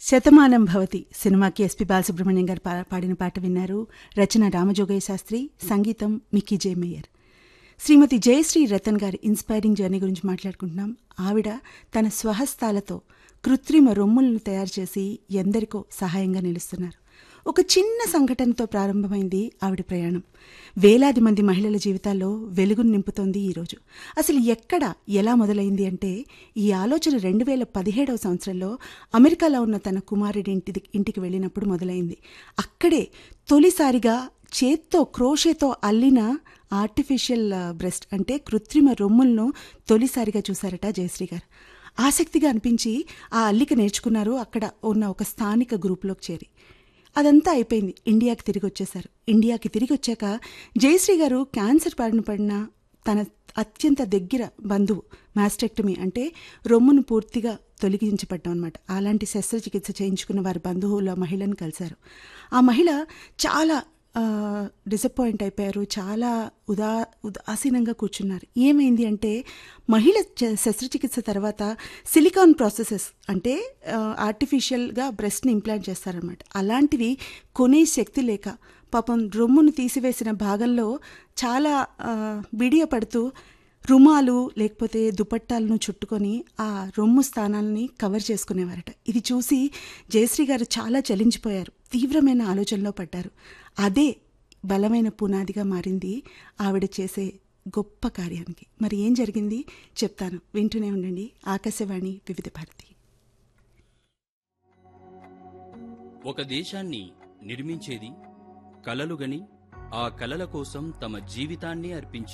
శతమానం భవతి సినిమాకి ఎస్పి బాలసుబ్రహ్మణ్యం గారు పా- పాడిన పాట విన్నారు రచన రామజోగయ్య శాస్త్రి సంగీతం Mickey J Meyer Shrimati Jayashree Ratan గారి ఇన్స్పైరింగ్ జర్నీ గురించి మాట్లాడుకుంటున్నాం ఆవిడ తన స్వహస్తాలతో కృత్రిమ రొమ్ములను తయారు చేసి ఎందరికో సహాయంగా నిలుస్తున్నారు ఒక చిన్న సంఘటనతో ప్రారంభమైంది ఆవిడ ప్రయాణం వేలాది మంది మహిళల జీవితాల్లో వెలుగును నింపుతోంది ఈరోజు అసలు ఎక్కడ ఎలా మొదలైంది అంటే ఈ ఆలోచన రెండు వేల పదిహేడవ సంవత్సరంలో అమెరికాలో ఉన్న తన కుమారుడి ఇంటి ఇంటికి వెళ్ళినప్పుడు మొదలైంది అక్కడే తొలిసారిగా చేత్తో క్రోషేతో అల్లిన ఆర్టిఫిషియల్ బ్రెస్ట్ అంటే కృత్రిమ రొమ్ములను తొలిసారిగా చూశారట జయశ్రీ గారు ఆసక్తిగా అనిపించి ఆ అల్లిక నేర్చుకున్నారు అక్కడ ఉన్న ఒక స్థానిక గ్రూప్లోకి చేరి అదంతా అయిపోయింది ఇండియాకి తిరిగి వచ్చేశారు ఇండియాకి తిరిగి వచ్చాక జయశ్రీ గారు క్యాన్సర్ బారిన పడిన తన అత్యంత దగ్గర బంధువు మాస్టెక్టమీ అంటే రొమ్మును పూర్తిగా తొలగించబడ్డం అనమాట అలాంటి శస్త్రచికిత్స చేయించుకున్న వారి బంధువుల మహిళను కలిశారు ఆ మహిళ చాలా డిసప్పాయింట్ అయిపోయారు చాలా ఉదా ఉదాసీనంగా కూర్చున్నారు ఏమైంది అంటే మహిళ చ- శస్త్రచికిత్స తర్వాత సిలికాన్ ప్రాసెసెస్ అంటే ఆర్టిఫిషియల్గా బ్రెస్ట్ని ఇంప్లాంట్ చేస్తారనమాట అలాంటివి కొనే శక్తి లేక పాపం రొమ్మును తీసివేసిన భాగంలో చాలా ఆ, బిడియపడుతూ రుమాలు లేకపోతే దుపట్టాలను చుట్టుకొని ఆ రొమ్ము స్థానాలని కవర్ చేసుకునేవారట ఇది చూసి జయశ్రీ గారు చాలా చలించిపోయారు తీవ్రమైన ఆలోచనలో పడ్డారు అదే బలమైన పునాదిగా మారింది ఆవిడ చేసే గొప్ప కార్యానికి మరి ఏం జరిగింది చెప్తాను వింటూనే ఉండండి ఆకాశవాణి వివిధ భారతి ఒక దేశాన్ని నిర్మించేది కలలుగని ఆ కలల కోసం తమ జీవితాన్ని అర్పించి